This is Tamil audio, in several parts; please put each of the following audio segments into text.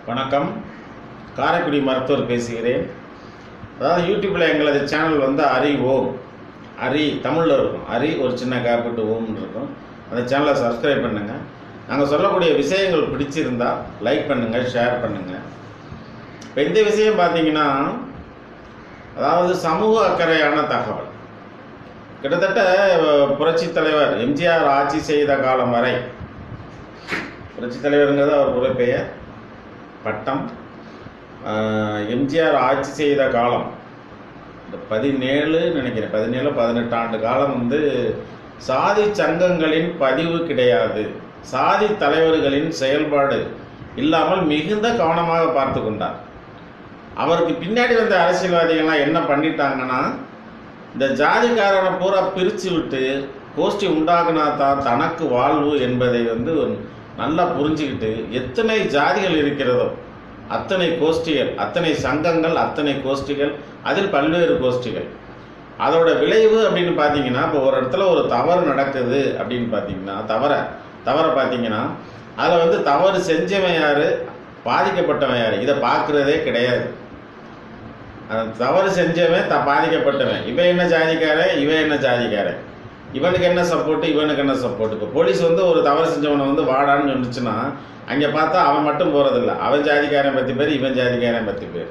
வணக்கம் காரைக்குடி மருத்துவர் பேசுகிறேன் அதாவது யூடியூப்பில் எங்களது சேனல் வந்து அரி ஓம் அரி தமிழில் இருக்கும் அரி ஒரு சின்ன கேப்பிட்டு ஓம்னு இருக்கும் அந்த சேனலை சப்ஸ்கிரைப் பண்ணுங்கள் நாங்கள் சொல்லக்கூடிய விஷயங்கள் பிடிச்சிருந்தா லைக் பண்ணுங்கள் ஷேர் பண்ணுங்கள் இப்போ இந்த விஷயம் பார்த்தீங்கன்னா அதாவது சமூக அக்கறையான தகவல் கிட்டத்தட்ட அஹ், புரட்சித் தலைவர் எம்ஜிஆர் ஆட்சி செய்த காலம் வரை புரட்சித் தலைவருங்கிறது அவர் புறப்பெயர் பட்டம் ஆஹ், எம்ஜிஆர் ஆட்சி செய்த காலம் இந்த பதினேழு நினைக்கிறேன் பதினேழு பதினெட்டு ஆண்டு காலம் வந்து சாதி சங்கங்களின் பதிவு கிடையாது சாதி தலைவர்களின் செயல்பாடு இல்லாமல் மிகுந்த கவனமாக பார்த்து கொண்டார் அவருக்கு பின்னாடி வந்த அரசியல்வாதிகள்லாம் என்ன பண்ணிட்டாங்கன்னா இந்த ஜாதிக்காரனை பூரா பிரித்து விட்டு கோஷ்டி உண்டாக்குனா தான் தனக்கு வாழ்வு என்பதை வந்து நல்லா புரிஞ்சுக்கிட்டு எத்தனை ஜாதிகள் இருக்கிறதோ அத்தனை கோஷ்டிகள் அத்தனை சங்கங்கள் அத்தனை கோஷ்டிகள் அதில் பல்வேறு கோஷ்டிகள் அதோட விளைவு அப்படின்னு பார்த்தீங்கன்னா இப்போ ஒரு இடத்துல ஒரு தவறு நடக்குது அப்படின்னு பார்த்தீங்கன்னா தவற தவறை பார்த்தீங்கன்னா அதில் வந்து தவறு செஞ்சவன் யார் பாதிக்கப்பட்டவன் யார் இதை பார்க்குறதே கிடையாது அந்த தவறு செஞ்சவன் த பாதிக்கப்பட்டவன் இவன் என்ன ஜாதிக்காரன் இவன் என்ன ஜாதிக்காரன் இவனுக்கு என்ன சப்போர்ட் இவனுக்கு என்ன சப்போர்ட் இப்போ போலீஸ் வந்து ஒரு தவறு செஞ்சவனை வந்து வாடான்னு சொன்னுச்சுன்னா அங்கே பார்த்தா அவன் மட்டும் போகிறதில்ல அவன் ஜாதிக்காரன் பத்து பேர் இவன் ஜாதிக்காரன் பத்து பேர்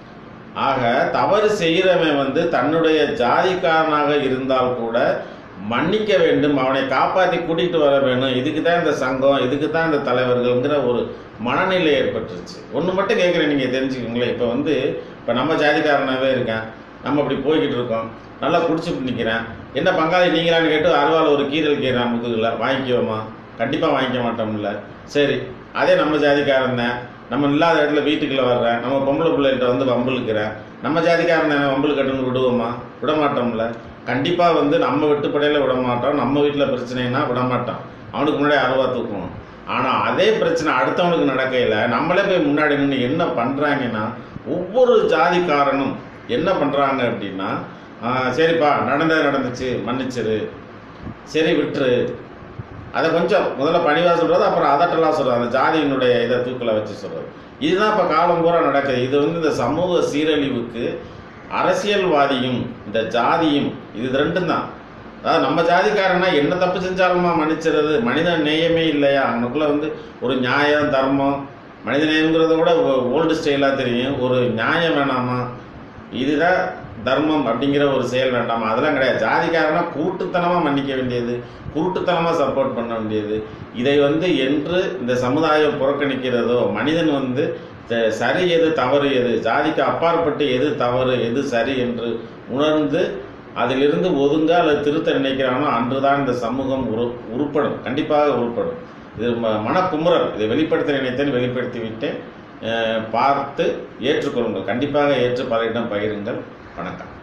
ஆக தவறு செய்கிறவன் வந்து தன்னுடைய ஜாதிக்காரனாக இருந்தால் கூட மன்னிக்க வேண்டும் அவனை காப்பாற்றி கூட்டிகிட்டு வர வேண்டும் இதுக்கு தான் இந்த சங்கம் இதுக்கு தான் இந்த தலைவர்கள்ங்கிற ஒரு மனநிலை ஏற்பட்டுருச்சு ஒன்று மட்டும் கேட்குறேன் நீங்கள் தெரிஞ்சுக்கோங்களேன் இப்போ வந்து இப்போ நம்ம ஜாதிக்காரனாகவே இருக்கேன் நம்ம இப்படி போய்கிட்டு இருக்கோம் நல்லா குடிச்சுட்டு நிற்கிறேன் என்ன பங்காளி நீங்களான்னு கேட்டு அருவாள் ஒரு கீரல் கீறான் முதுகில் வாங்கிக்குவோமா கண்டிப்பாக வாங்கிக்க மாட்டோம்ல சரி அதே நம்ம ஜாதிக்காரன் தான் நம்ம இல்லாத இடத்துல வீட்டுக்குள்ளே வர்றேன் நம்ம பொம்பளை பிள்ளைகிட்ட வந்து வம்பிழுக்கிறேன் நம்ம ஜாதிக்காரன் தானே வம்பிழு கட்டுன்னு விடுவோமா விட மாட்டோம்ல கண்டிப்பாக வந்து நம்ம வெட்டுப்படையில் விட மாட்டோம் நம்ம வீட்டில் பிரச்சனைனா விட மாட்டோம் அவனுக்கு முன்னாடி அருவா தூக்குவோம் ஆனால் அதே பிரச்சனை அடுத்தவனுக்கு நடக்கையில் நம்மளே போய் முன்னாடி நின்று என்ன பண்ணுறாங்கன்னா ஒவ்வொரு ஜாதிக்காரனும் என்ன பண்ணுறாங்க அப்படின்னா "ஆ, சரிப்பா நடந்தது நடந்துச்சு மன்னிச்சிரு சரி விட்டுரு அதை கொஞ்சம் முதல்ல பணிவாக சொல்கிறது அப்புறம் அதட்டலாம் சொல்கிறது அந்த ஜாதியினுடைய இதை தூக்கில் வச்சு சொல்கிறது இதுதான் இப்போ காலம் பூரா நடக்குது இது வந்து இந்த சமூக சீரழிவுக்கு அரசியல்வாதியும் இந்த ஜாதியும் இது ரெண்டும் தான் அதாவது நம்ம ஜாதிக்காரனா என்ன தப்பு செஞ்சாலுமா மன்னிச்சிடுறது மனித நேயமே இல்லையா அவனுக்குள்ள வந்து ஒரு நியாயம் தர்மம் மனித நேயம்ங்கிறத கூட ஓல்டு ஸ்டைலாக தெரியும் ஒரு நியாயம் வேணாமா இதுதான் தர்மம் அப்படிங்கிற ஒரு செயல் வேண்டாமா அதெல்லாம் கிடையாது ஜாதிக்காரனா கூட்டுத்தனமாக மன்னிக்க வேண்டியது குருட்டுத்தனமாக சப்போர்ட் பண்ண வேண்டியது இதை வந்து என்று இந்த சமுதாயம் புறக்கணிக்கிறதோ மனிதன் வந்து த- சரி எது தவறு எது ஜாதிக்கு அப்பாற்பட்டு எது தவறு எது சரி என்று உணர்ந்து அதிலிருந்து ஒதுங்க அல்லது திருத்த நினைக்கிறானோ அன்றுதான் இந்த சமூகம் உரு உருப்படும் கண்டிப்பாக உருப்படும் இது ம- மனக்குமுறல் இதை வெளிப்படுத்த நினைத்தேன் வெளிப்படுத்தி விட்டேன் அஹ் பார்த்து ஏற்றுக்கொள்ளுங்கள் கண்டிப்பாக ஏற்று பலரிடம் பகிருங்கள் வணக்கம்